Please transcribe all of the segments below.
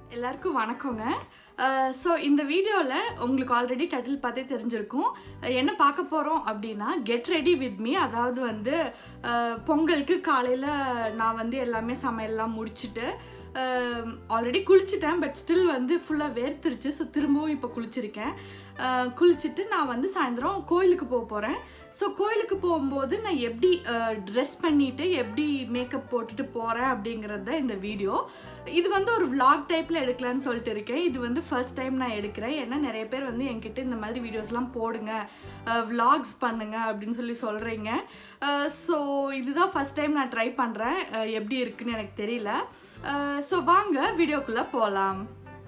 எல்லாருக்கும் வணக்கங்க ஸோ இந்த வீடியோவில் உங்களுக்கு ஆல்ரெடி டைட்டில் பார்த்தே தெரிஞ்சிருக்கும் அஹ் என்ன பார்க்க போகிறோம் அப்படின்னா கெட் ரெடி வித் மீ அதாவது வந்து அஹ் பொங்கலுக்கு காலையில் நான் வந்து எல்லாமே சமையல்லாம் முடிச்சுட்டு ஆல்ரெடி குளிச்சிட்டேன் பட் ஸ்டில் வந்து ஃபுல்லாக வேர்த்துருச்சு ஸோ திரும்பவும் இப்போ குளிச்சிருக்கேன் அஹ் குளிச்சுட்டு நான் வந்து சாயந்தரம் கோயிலுக்கு போக போகிறேன் ஸோ கோயிலுக்கு போகும்போது நான் எப்படி ட்ரெஸ் பண்ணிவிட்டு எப்படி மேக்கப் போட்டுட்டு போகிறேன் அப்படிங்கிறது தான் இந்த வீடியோ இது வந்து ஒரு vlog டைப்பில் எடுக்கலான்னு சொல்லிட்டு இருக்கேன் இது வந்து ஃபர்ஸ்ட் டைம் நான் எடுக்கிறேன் ஏன்னா நிறைய பேர் வந்து என்கிட்ட இந்த மாதிரி வீடியோஸ்லாம் போடுங்க vlogs பண்ணுங்க அப்படின்னு சொல்லி சொல்கிறீங்க ஸோ இதுதான் ஃபர்ஸ்ட் டைம் நான் ட்ரை பண்ணுறேன் எப்படி இருக்குன்னு எனக்கு தெரியல ஸோ வாங்க வீடியோக்குள்ளே போகலாம்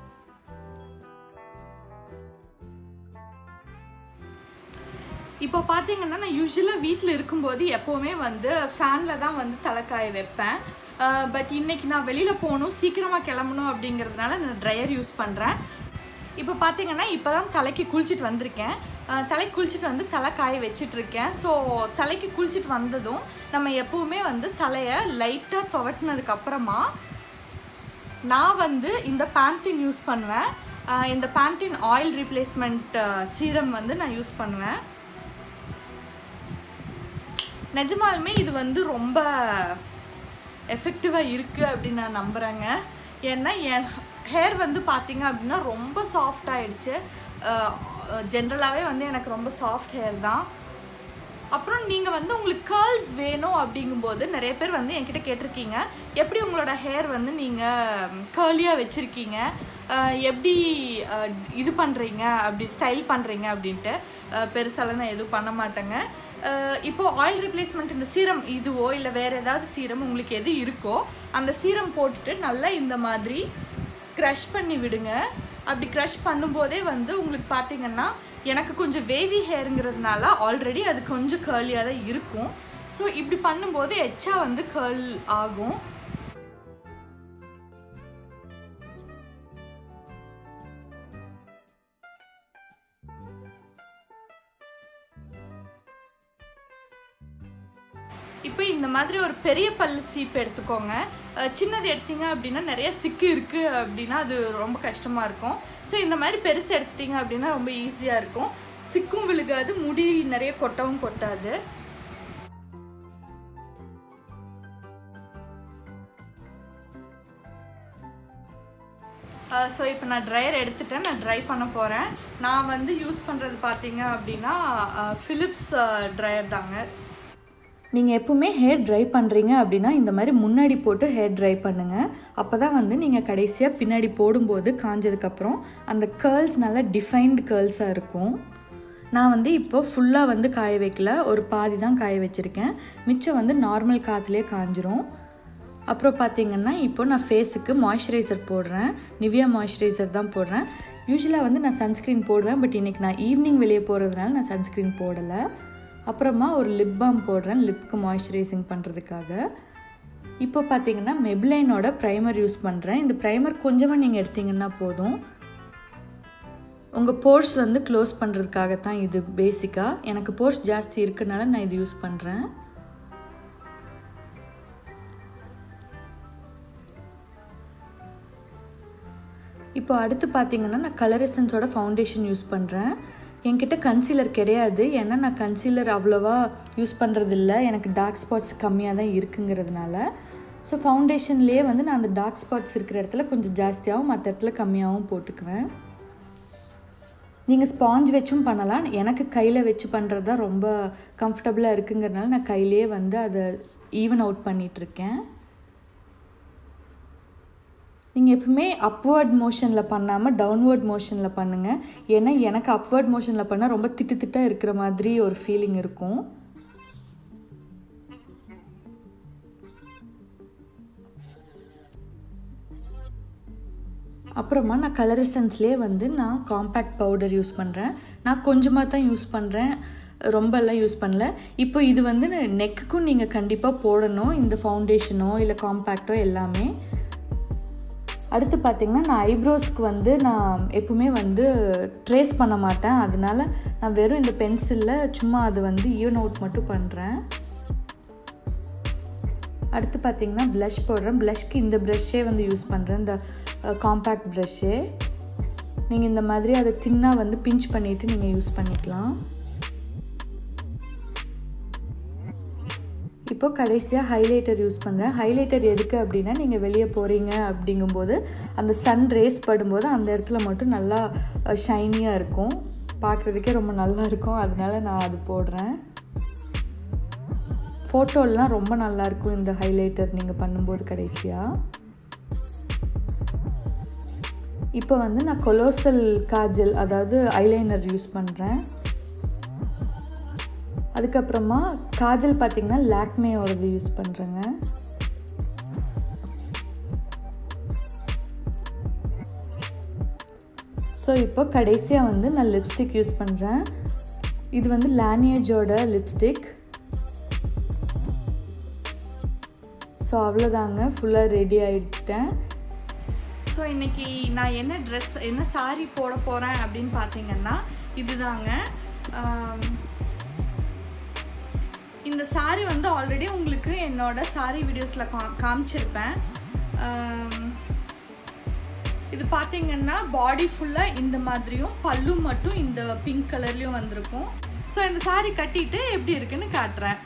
இப்போ பார்த்தீங்கன்னா நான் யூஸ்வலாக வீட்டில் இருக்கும்போது எப்போவுமே வந்து ஃபேனில் தான் வந்து தலைக்காய வைப்பேன் பட் இன்னைக்கு நான் வெளியில் போகணும் சீக்கிரமாக கிளம்பணும் அப்படிங்கிறதுனால நான் ட்ரையர் யூஸ் பண்ணுறேன் இப்போ பார்த்தீங்கன்னா இப்போ தான் தலைக்கு குளிச்சுட்டு வந்திருக்கேன் அஹ் தலைக்கு குளிச்சுட்டு வந்து தலை காய வச்சிட்டு இருக்கேன் ஸோ தலைக்கு குளிச்சுட்டு வந்ததும் நம்ம எப்போவுமே வந்து தலையை லைட்டாக துவட்டினதுக்கு அப்புறமா நான் வந்து இந்த பேண்டின் யூஸ் பண்ணுவேன் அஹ் இந்த பேண்டின் ஆயில் ரீப்ளேஸ்மெண்ட் சீரம் வந்து நான் யூஸ் பண்ணுவேன் நிஜமாலுமே இது வந்து ரொம்ப எஃபெக்டிவாக இருக்குது அப்படின்னு நான் நம்புகிறேங்க ஏன்னா என் ஹேர் வந்து பார்த்தீங்க அப்படின்னா ரொம்ப சாஃப்ட் ஆயிடுச்சு ஜென்ரலாகவே வந்து எனக்கு ரொம்ப சாஃப்ட் ஹேர் தான் அப்புறம் நீங்கள் வந்து உங்களுக்கு கேர்ள்ஸ் வேணும் அப்படிங்கும்போது நிறைய பேர் வந்து என்கிட்ட கேட்டிருக்கீங்க எப்படி உங்களோட ஹேர் வந்து நீங்கள் கேர்லியாக வச்சுருக்கீங்க எப்படி அஹ், இது பண்ணுறீங்க அப்படி ஸ்டைல் பண்ணுறீங்க அப்படின்ட்டு அஹ், பெருசாலாம் நான் எதுவும் பண்ண மாட்டேங்க அஹ், இப்போ ஆயில் ரிப்ளேஸ்மெண்ட் இந்த சீரம் இதுவோ இல்லை வேறு ஏதாவது சீரம் உங்களுக்கு எது இருக்கோ அந்த சீரம் போட்டுட்டு நல்லா இந்த மாதிரி க்ரஷ் பண்ணி விடுங்க அப்படி க்ரஷ் பண்ணும்போதே வந்து உங்களுக்கு பார்த்தீங்கன்னா எனக்கு கொஞ்சம் வேவி ஹேருங்கிறதுனால ஆல்ரெடி அது கொஞ்சம் கேர்லியாக தான் இருக்கும் ஸோ இப்படி பண்ணும்போது எச்சா வந்து கேர்ள் ஆகும் இப்போ இந்த மாதிரி ஒரு பெரிய பல்லு சீப் எடுத்துக்கோங்க அஹ் சின்னது எடுத்தீங்க அப்படின்னா நிறைய சிக்கு இருக்குது அப்படின்னா அது ரொம்ப கஷ்டமாக இருக்கும் ஸோ இந்த மாதிரி பெருசு எடுத்துட்டீங்க அப்படின்னா ரொம்ப ஈஸியாக இருக்கும் சிக்கும் விழுகாது முடி நிறைய கொட்டவும் கொட்டாது ஸோ இப்போ நான் ட்ரையர் எடுத்துட்டேன் நான் ட்ரை பண்ண போகிறேன் நான் வந்து யூஸ் பண்ணுறது பார்த்தீங்க அப்படின்னா ஃபிலிப்ஸ் ட்ரையர் தாங்க நீங்கள் எப்பவுமே ஹேர் ட்ரை பண்ணுறீங்க அப்படின்னா இந்த மாதிரி முன்னாடி போட்டு ஹேர் ட்ரை பண்ணுங்கள் அப்போ தான் வந்து நீங்கள் கடைசியாக பின்னாடி போடும்போது காஞ்சதுக்கப்புறம் அந்த கேர்ள்ஸ் நல்லா டிஃபைன்டு கேர்ள்ஸாக இருக்கும் நான் வந்து இப்போ ஃபுல்லாக வந்து காய வைக்கல ஒரு பாதி தான் காய வச்சுருக்கேன் மிச்சம் வந்து நார்மல் காற்றுலேயே காஞ்சிரும் அப்புறம் பார்த்தீங்கன்னா இப்போ நான் ஃபேஸுக்கு மாய்ஸ்சரைசர் போடுறேன் நிவியா மாய்ஸ்சரைசர் தான் போடுறேன் யூஸ்வலாக வந்து நான் சன்ஸ்க்ரீன் போடுவேன் பட் இன்றைக்கி நான் ஈவினிங் வெளியே போகிறதுனால நான் சன்ஸ்க்ரீன் போடலை அப்புறமா ஒரு லிப் பாம் போடுறேன் லிப்க்கு மாய்ஸ்சரைசிங் பண்ணுறதுக்காக இப்போ பார்த்தீங்கன்னா மெப்லைனோட ப்ரைமர் யூஸ் பண்ணுறேன் இந்த ப்ரைமர் கொஞ்சமாக நீங்கள் எடுத்தீங்கன்னா போதும் உங்கள் போர்ஸ் வந்து க்ளோஸ் பண்ணுறதுக்காக தான் இது பேசிக்காக எனக்கு போர்ஸ் ஜாஸ்தி இருக்கனால நான் இது யூஸ் பண்ணுறேன் இப்போ அடுத்து பார்த்தீங்கன்னா நான் கலர் எசன்ஸோட ஃபவுண்டேஷன் யூஸ் பண்ணுறேன் என்கிட்ட கன்சீலர் கிடையாது ஏன்னா நான் கன்சீலர் அவ்வளோவா யூஸ் பண்ணுறதில்ல எனக்கு டார்க் ஸ்பாட்ஸ் கம்மியாக தான் இருக்குங்கிறதுனால ஸோ ஃபவுண்டேஷன்லேயே வந்து நான் அந்த டார்க் ஸ்பாட்ஸ் இருக்கிற இடத்துல கொஞ்சம் ஜாஸ்தியாகவும் மற்ற இடத்துல கம்மியாகவும் போட்டுக்குவேன் நீங்கள் ஸ்பாஞ்ச் வச்சும் பண்ணலாம் எனக்கு கையில் வச்சு பண்ணுறது தான் ரொம்ப கம்ஃபர்டபுளாக இருக்குங்கிறதுனால நான் கையிலேயே வந்து அதை ஈவன் அவுட் பண்ணிகிட்ருக்கேன் நீங்கள் எப்பவுமே அப்வர்ட் மோஷனில் பண்ணாமல் டவுன்வர்ட் மோஷனில் பண்ணுங்கள் ஏன்னா எனக்கு அப்வர்ட் மோஷனில் பண்ணால் ரொம்ப திட்டு திட்டாக இருக்கிற மாதிரி ஒரு ஃபீலிங் இருக்கும் அப்புறமா நான் கலர் எசன்ஸ்லேயே வந்து நான் காம்பேக்ட் பவுடர் யூஸ் பண்ணுறேன் நான் கொஞ்சமாக தான் யூஸ் பண்ணுறேன் ரொம்பலாம் யூஸ் பண்ணல இப்போ இது வந்து நெக்குக்கும் நீங்கள் கண்டிப்பாக போடணும் இந்த ஃபவுண்டேஷனோ இல்லை காம்பேக்டோ எல்லாமே அடுத்து பார்த்திங்கன்னா நான் ஐப்ரோஸ்க்கு வந்து நான் எப்பவுமே வந்து ட்ரேஸ் பண்ண மாட்டேன் அதனால நான் வெறும் இந்த பென்சிலில் சும்மா அது வந்து ஈவன் அவுட் மட்டும் பண்ணுறேன் அடுத்து பார்த்தீங்கன்னா ப்ளஷ் போடுறேன் ப்ளஷ்க்கு இந்த ப்ரஷ்ஷே வந்து யூஸ் பண்ணுறேன் இந்த காம்பேக்ட் ப்ரஷ்ஷு நீங்கள் இந்த மாதிரி அதை தின்னாக வந்து பிஞ்ச் பண்ணிவிட்டு நீங்கள் யூஸ் பண்ணிக்கலாம் இப்போ கடைசியாக ஹைலைட்டர் யூஸ் பண்ணுறேன் ஹைலைட்டர் எதுக்கு அப்படின்னா நீங்கள் வெளியே போகிறீங்க அப்படிங்கும்போது அந்த சன் ரேஸ் படும்போது அந்த இடத்துல மட்டும் நல்லா ஷைனியாக இருக்கும் பார்க்குறதுக்கே ரொம்ப நல்லா இருக்கும் அதனால நான் அது போடுறேன் ஃபோட்டோலாம் ரொம்ப நல்லாயிருக்கும் இந்த ஹைலைட்டர் நீங்கள் பண்ணும்போது கடைசியாக இப்போ வந்து நான் கொலோசல் காஜல் அதாவது ஐலைனர் யூஸ் பண்ணுறேன் அதுக்கப்புறமா காஜல் பார்த்திங்கன்னா லாக்மேயோடது யூஸ் பண்ணுறேங்க ஸோ இப்போ கடைசியாக வந்து நான் லிப்ஸ்டிக் யூஸ் பண்ணுறேன் இது வந்து லானியேஜோட லிப்ஸ்டிக் ஸோ அவ்வளோதாங்க ஃபுல்லாக ரெடி ஆகிட்டேன் ஸோ இன்னைக்கு நான் என்ன ட்ரெஸ் என்ன சாரி போட போகிறேன் அப்படின்னு பார்த்தீங்கன்னா இதுதாங்க ஆம், இந்த சாரி வந்து ஆல்ரெடி உங்களுக்கு என்னோட சாரி வீடியோஸில் கா காமிச்சிருப்பேன் ஆம், இது பார்த்தீங்கன்னா பாடி ஃபுல்லாக இந்த மாதிரியும் பல்லு மட்டும் இந்த பிங்க் கலர்லேயும் வந்திருக்கும் ஸோ இந்த சாரி கட்டிட்டு எப்படி இருக்குன்னு காட்டுறேன்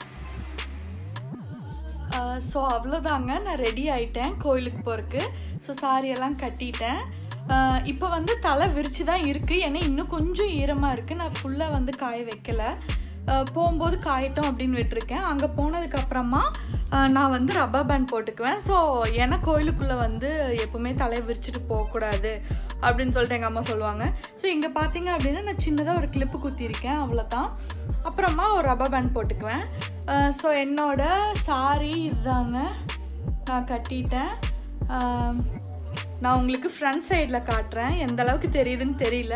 ஸோ அவ்வளோதாங்க நான் ரெடி ஆயிட்டேன் கோயிலுக்கு போகிறக்கு ஸோ சாரியெல்லாம் கட்டிட்டேன் இப்போ வந்து தலை விரிச்சு தான் இருக்குது ஏன்னா இன்னும் கொஞ்சம் ஈரமாக இருக்குது நான் ஃபுல்லாக வந்து காய வைக்கல அஹ் போகும்போது காயட்டும் அப்படின்னு விட்டுருக்கேன் அங்கே போனதுக்கப்புறமா நான் வந்து ரப்பர் பேண்ட் போட்டுக்குவேன் ஸோ ஏன்னா கோயிலுக்குள்ளே வந்து எப்போவுமே தலையை விரிச்சிட்டு போகக்கூடாது அப்படின்னு சொல்லிட்டு எங்கள் அம்மா சொல்லுவாங்க ஸோ இங்கே பார்த்தீங்க அப்படின்னா நான் சின்னதாக ஒரு கிளிப்பு குத்திருக்கேன் அவ்வளோதான் அப்புறமா ஒரு ரப்பர் பேண்ட் போட்டுக்குவேன் ஸோ என்னோட சாரி இதுதாங்க நான் கட்டிட்டேன் அஹ் நான் உங்களுக்கு ஃப்ரண்ட் சைடில் காட்டுறேன் எந்த அளவுக்கு தெரியுதுன்னு தெரியல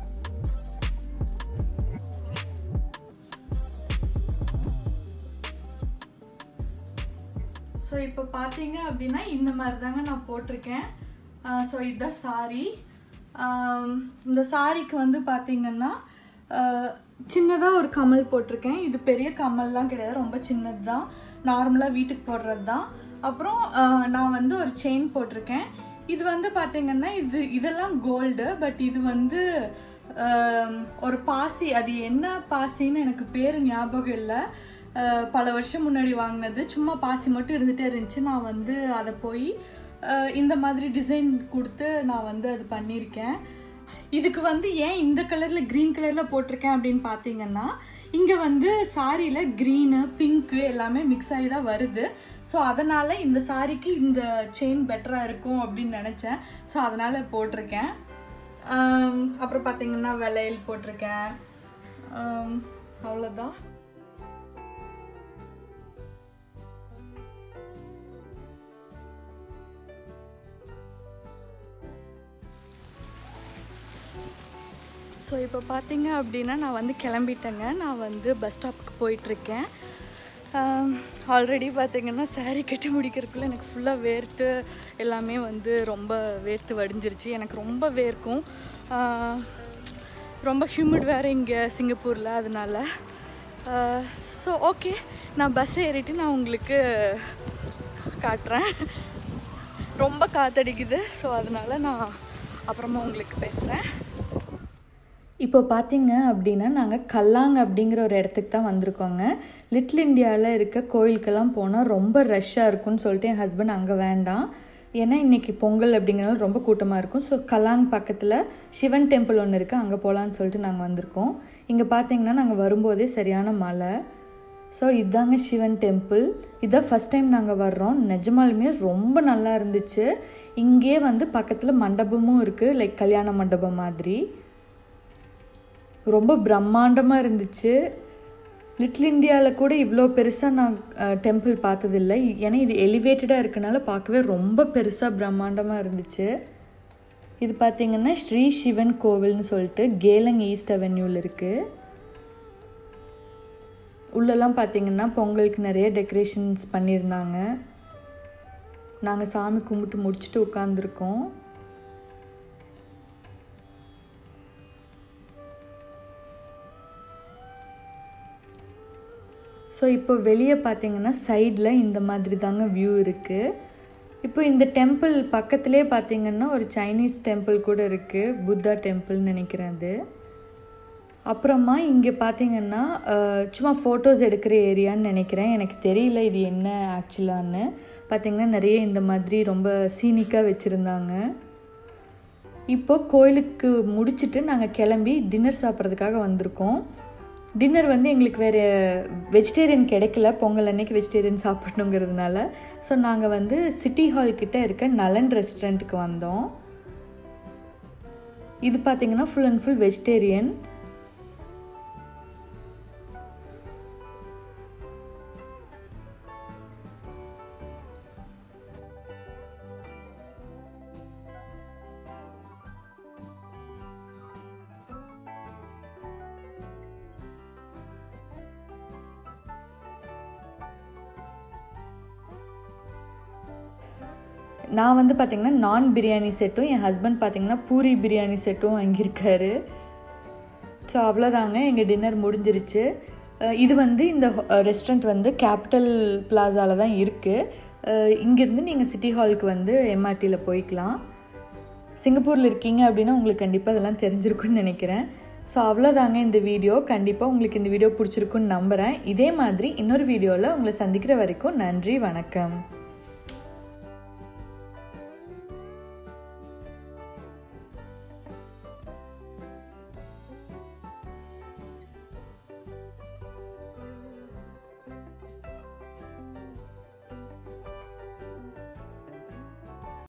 ஸோ இப்போ பார்த்தீங்க அப்படின்னா இந்த மாதிரி தாங்க நான் போட்டிருக்கேன் ஸோ இதுதான் சாரி இந்த சாரிக்கு வந்து பார்த்தீங்கன்னா சின்னதாக ஒரு கமல் போட்டிருக்கேன் இது பெரிய கமல்லாம் கிடையாது ரொம்ப சின்னது தான் நார்மலாக வீட்டுக்கு போடுறது தான் அப்புறம் ஆஹ், நான் வந்து ஒரு செயின் போட்டிருக்கேன் இது வந்து பார்த்தீங்கன்னா இது இதெல்லாம் கோல்டு பட் இது வந்து ஆம், ஒரு பாசி அது என்ன பாசின்னு எனக்கு பேர் ஞாபகம் இல்லை அஹ், பல வருஷம் முன்னாடி வாங்கினது சும்மா பாசி மட்டும் இருந்துகிட்டே இருந்துச்சு நான் வந்து அதை போய் அஹ், இந்த மாதிரி டிசைன் கொடுத்து நான் வந்து அது பண்ணியிருக்கேன் இதுக்கு வந்து ஏன் இந்த கலரில் க்ரீன் கலரில் போட்டிருக்கேன் அப்படின்னு பார்த்தீங்கன்னா இங்கே வந்து சாரியில் க்ரீனு பிங்க்கு எல்லாமே மிக்ஸ் ஆகி தான் வருது ஸோ அதனால் இந்த சாரிக்கு இந்த செயின் பெட்டராக இருக்கும் அப்படின்னு நினச்சேன் ஸோ அதனால் போட்டிருக்கேன் ஆம், அப்புறம் பார்த்தீங்கன்னா வளையல் போட்டிருக்கேன் ஆம், அவ்வளோதான் ஸோ இப்போ பார்த்தீங்க அப்படின்னா நான் வந்து கிளம்பிட்டேங்க நான் வந்து பஸ் ஸ்டாப்புக்கு போயிட்டுருக்கேன் ஆல்ரெடி பார்த்தீங்கன்னா saree கட்டி முடிக்கிறதுக்குள்ளே எனக்கு ஃபுல்லாக வேர்த்து எல்லாமே வந்து ரொம்ப வேர்த்து வடிஞ்சிருச்சு எனக்கு ரொம்ப வேர்க்கும் ஆஹ், ரொம்ப ஹியூமிட் வேறு இங்கே சிங்கப்பூரில் அதனால ஸோ ஓகே நான் பஸ் ஏறிட்டு நான் உங்களுக்கு காட்டுறேன் ரொம்ப காத்தடிக்குது ஸோ அதனால நான் அப்புறமா உங்களுக்கு பேசுகிறேன் இப்போ பார்த்தீங்க அப்படின்னா நாங்கள் கல்லாங் அப்படிங்கிற ஒரு இடத்துக்கு தான் வந்திருக்கோங்க லிட்டில் இந்தியாவில் இருக்க கோயிலுக்கெல்லாம் போனால் ரொம்ப ரஷ்ஷாக இருக்கும்னு சொல்லிட்டு என் ஹஸ்பண்ட் அங்கே வேண்டாம் ஏன்னா இன்றைக்கி பொங்கல் அப்படிங்கிறனால ரொம்ப கூட்டமாக இருக்கும் ஸோ கலாங் பக்கத்தில் சிவன் டெம்பிள் ஒன்று இருக்குது அங்கே போகலான்னு சொல்லிட்டு நாங்கள் வந்திருக்கோம் இங்கே பார்த்தீங்கன்னா நாங்கள் வரும்போதே சரியான மழை ஸோ இதாங்க சிவன் டெம்பிள் இதான் ஃபஸ்ட் டைம் நாங்கள் வர்றோம் நிஜமாலுமே ரொம்ப நல்லா இருந்துச்சு இங்கே வந்து பக்கத்தில் மண்டபமும் இருக்குது லைக் கல்யாண மண்டபம் மாதிரி ரொம்ப பிரம்மாண்டமாக இருந்துச்சு லிட்டில் இந்தியாவில் கூட இவ்வளோ பெருசாக நான் டெம்பிள் பார்த்ததில்ல ஏன்னா இது எலிவேட்டடாக இருக்கனால பார்க்கவே ரொம்ப பெருசாக பிரம்மாண்டமாக இருந்துச்சு இது பார்த்திங்கன்னா ஸ்ரீ சிவன் கோவில்னு சொல்லிட்டு கேலங் ஈஸ்ட் அவென்யூவில் இருக்குது உள்ளெல்லாம் பார்த்தீங்கன்னா பொங்கலுக்கு நிறைய டெக்கரேஷன்ஸ் பண்ணியிருந்தாங்க நாங்கள் சாமி கும்பிட்டு முடிச்சுட்டு உட்காந்துருக்கோம் ஸோ இப்போ வெளியே பார்த்தீங்கன்னா சைடில் இந்த மாதிரி தாங்க வியூ இருக்குது இப்போ இப்போ இந்த டெம்பிள் பக்கத்துலேயே பார்த்தீங்கன்னா ஒரு சைனீஸ் டெம்பிள் கூட இருக்குது புத்தா டெம்பிள்னு நினைக்கிறேன் அது அப்புறமா இங்கே பார்த்தீங்கன்னா அஹ், சும்மா ஃபோட்டோஸ் எடுக்கிற ஏரியான்னு நினைக்கிறேன் எனக்கு தெரியல இது என்ன ஆக்சுவலான்னு பார்த்தீங்கன்னா நிறைய இந்த மாதிரி ரொம்ப சீனிக்காக வச்சுருந்தாங்க இப்போ கோயிலுக்கு முடிச்சுட்டு நாங்கள் கிளம்பி டின்னர் சாப்பிட்றதுக்காக வந்திருக்கோம் டின்னர் வந்து எங்களுக்கு வேறு வெஜிடேரியன் கிடைக்கல பொங்கல் அன்னைக்கு வெஜிடேரியன் சாப்பிடணுங்கிறதுனால ஸோ நாங்கள் வந்து சிட்டி ஹால் கிட்ட இருக்க நலன் ரெஸ்டாரண்ட்டுக்கு வந்தோம் இது பார்த்தீங்கன்னா ஃபுல் அண்ட் ஃபுல் வெஜிடேரியன் நான் வந்து பார்த்தீங்கன்னா நான் பிரியாணி செட்டும் என் ஹஸ்பண்ட் பார்த்தீங்கன்னா பூரி பிரியாணி செட்டும் வாங்கியிருக்காரு ஸோ அவ்வளோதாங்க எங்கள் டின்னர் முடிஞ்சிருச்சு அஹ் இது வந்து இந்த ரெஸ்டாரண்ட் வந்து கேபிட்டல் பிளாசாவில் தான் இருக்குது இங்கேருந்து நீங்கள் சிட்டி ஹாலுக்கு வந்து எம்ஆர்டியில் போய்க்கலாம் சிங்கப்பூரில் இருக்கீங்க அப்படின்னா உங்களுக்கு கண்டிப்பாக இதெல்லாம் தெரிஞ்சிருக்குன்னு நினைக்கிறேன் ஸோ அவ்வளோதாங்க இந்த வீடியோ கண்டிப்பாக உங்களுக்கு இந்த வீடியோ பிடிச்சிருக்குன்னு நம்புகிறேன் இதே மாதிரி இன்னொரு வீடியோவில் உங்களை சந்திக்கிற வரைக்கும் நன்றி வணக்கம்